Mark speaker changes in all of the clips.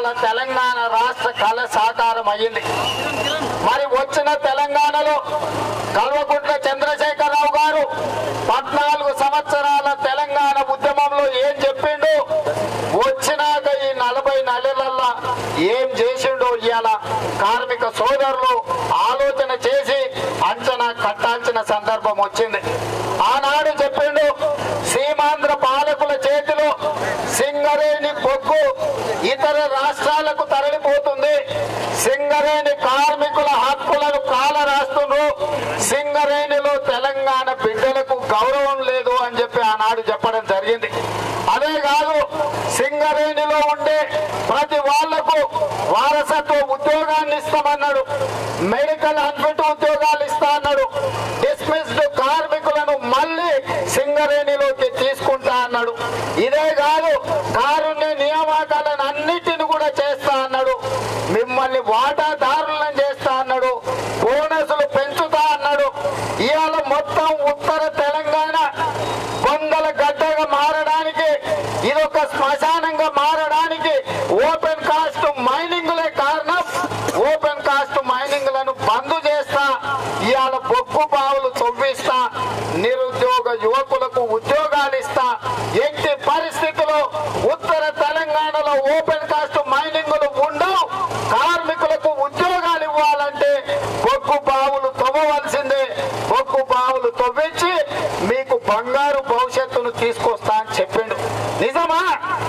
Speaker 1: తెలంగాణ రాష్ట్ర కళ సాకారం అయ్యింది మరి వచ్చిన తెలంగాణలో కల్వకుంట్ల చంద్రశేఖరరావు గారు పద్నాలుగు సంవత్సరాల తెలంగాణ ఉద్యమంలో ఏం చెప్పిండు వచ్చినాక ఈ నలభై నెలలల్లా ఏం చేసిండో ఇవాళ కార్మిక సోదరులు ఆలోచన చేసి అంచనా కట్టాల్సిన సందర్భం వచ్చింది ఆనాడు చెప్పిండు సీమాంధ్ర పాలకుల చేతిలో సింగరేణి బొగ్గు ఇతర రాష్ట్రాలకు తరలిపోతుంది సింగరేణి కార్మికుల హక్కులను కాల రాస్తున్నారు సింగరేణిలో తెలంగాణ బిడ్డలకు గౌరవం లేదు అని చెప్పి ఆనాడు చెప్పడం జరిగింది అదే కాదు సింగరేణిలో ఉండే ప్రతి వాళ్లకు వారసత్వ ఉద్యోగాన్ని ఇస్తామన్నాడు మెడికల్ అన్ఫిట్ ఉద్యోగాలు ఇస్తా అన్నాడు డిస్మిస్డ్ కార్మికులను మళ్ళీ సింగరేణిలోకి తీసుకుంటా అన్నాడు ఇదే కాదు కారుణ్య నియామకాలను అన్నిటిని కూడా చేస్తా అన్నాడు మిమ్మల్ని వాటాదారులను చేస్తా అన్నాడు బోనసులు పెంచుతా అన్నాడు ఇవాళ మొత్తం ఉత్తర తెలంగాణ బొందల గడ్డగా మారడానికి ఇదొక శ్మశానంగా మారడానికి ఓపెన్ కాస్ట్ మైనింగ్లే కారణం ఓపెన్ కాస్ట్ మైనింగ్లను బంద్ చేస్తా ఇవాళ బొగ్గు బావులు తవ్విస్తా నిరుద్యోగ యువకులకు ఉద్యోగాలు ఇస్తా ఎట్టి పరిస్థితిలో ఉత్తర తెలంగాణలో ఓపెన్ కాస్ట్ మైనింగ్లు ఉండవు కార్మికులకు ఉద్యోగాలు ఇవ్వాలంటే బొగ్గు బావులు తవ్వవలసిందే బొగ్గు బావులు తవ్వించి మీకు బంగారు భవిష్యత్తును తీసుకొస్తా అని చెప్పిండు నిజమా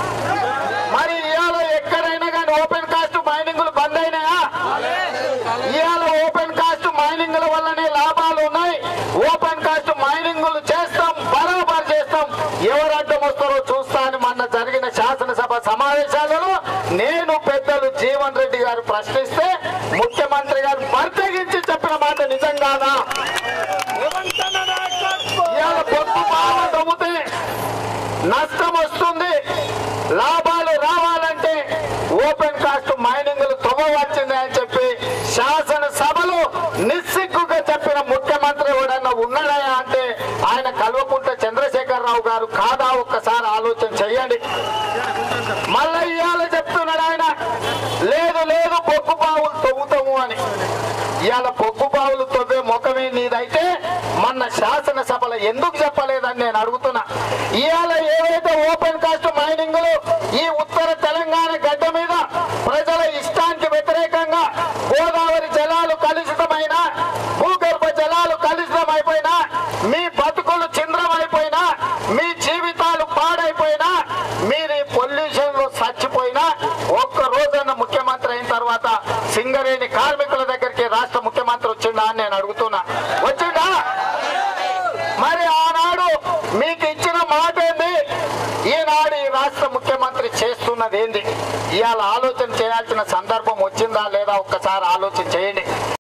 Speaker 1: మరి ఇవాళ ఎక్కడైనా కానీ ఓపెన్ కాస్ట్ మైనింగ్లు బంద్ అయినాయా ఇవాళ ఓపెన్ కాస్ట్ మైనింగ్ల వల్లనే లాభాలు ఉన్నాయి ఓపెన్ కాస్ట్ మైనింగ్లు చేస్తాం బరాబర్ చేస్తాం ఎవరు అడ్డం వస్తారో చూస్తా అని మొన్న జరిగిన శాసనసభ సమావేశాలలో నేను పెద్దలు జీవన్ రెడ్డి గారు ప్రశ్నిస్తే ముఖ్యమంత్రి గారు ప్రత్యేకించి చెప్పిన మాట నిజం కాదా ఇవాళ బొగ్గు బాగా తమ్ముతే నష్టం వస్తుంది లాభాలు రావాలంటే ఓపెన్ కాస్ట్ మైనింగ్లు తవ్వవచ్చింది అని చెప్పి శాసనసభలో నిస్సిగ్గుగా చెప్పిన ముఖ్యమంత్రి ఎవడన్నా ఉన్నాడా అంటే ఆయన కల్వకుంట్ల చంద్రశేఖరరావు గారు కాదా ఒక్కసారి ఆలోచన చెయ్యండి మళ్ళీ ఇవాళ చెప్తున్నాడు ఆయన లేదు లేదు బొగ్గు బావులు తవ్వుతాము అని ఇవాళ బొగ్గు బావులు తవ్వే ముఖమే నీదైతే మొన్న శాసనసభలో ఎందుకు చెప్పలేదని నేను అడుగుతున్నా ఇవాళ ఏవైతే ఓపెన్ కాస్ట్ మైనింగ్లు ఈ ఉత్తర తెలంగాణ గడ్డ మీద ప్రజల ఇష్టానికి వ్యతిరేకంగా గోదావరి జలాలు కలుషితమైన భూగర్భ జలాలు కలుషితమైపోయినా మీ బతుకులు చింద్రమైపోయినా మీ జీవితాలు పాడైపోయినా మీరు ఈ పొల్యూషన్ లో చచ్చిపోయినా ఒక్క రోజన్న ముఖ్యమంత్రి అయిన తర్వాత సింగరేణి కార్మికుల దగ్గరికి రాష్ట్ర ముఖ్యమంత్రి వచ్చిండా అని నేను అడుగుతున్నా వచ్చిండా మరి ఆనాడు మీకు ఇచ్చిన మాట ఏంది ఈనాడు ఈ రాష్ట్ర ముఖ్యమంత్రి చేస్తున్నది ఏంది ఇవాళ ఆలోచన చేయాల్సిన సందర్భం వచ్చిందా లేదా ఒక్కసారి ఆలోచన చేయండి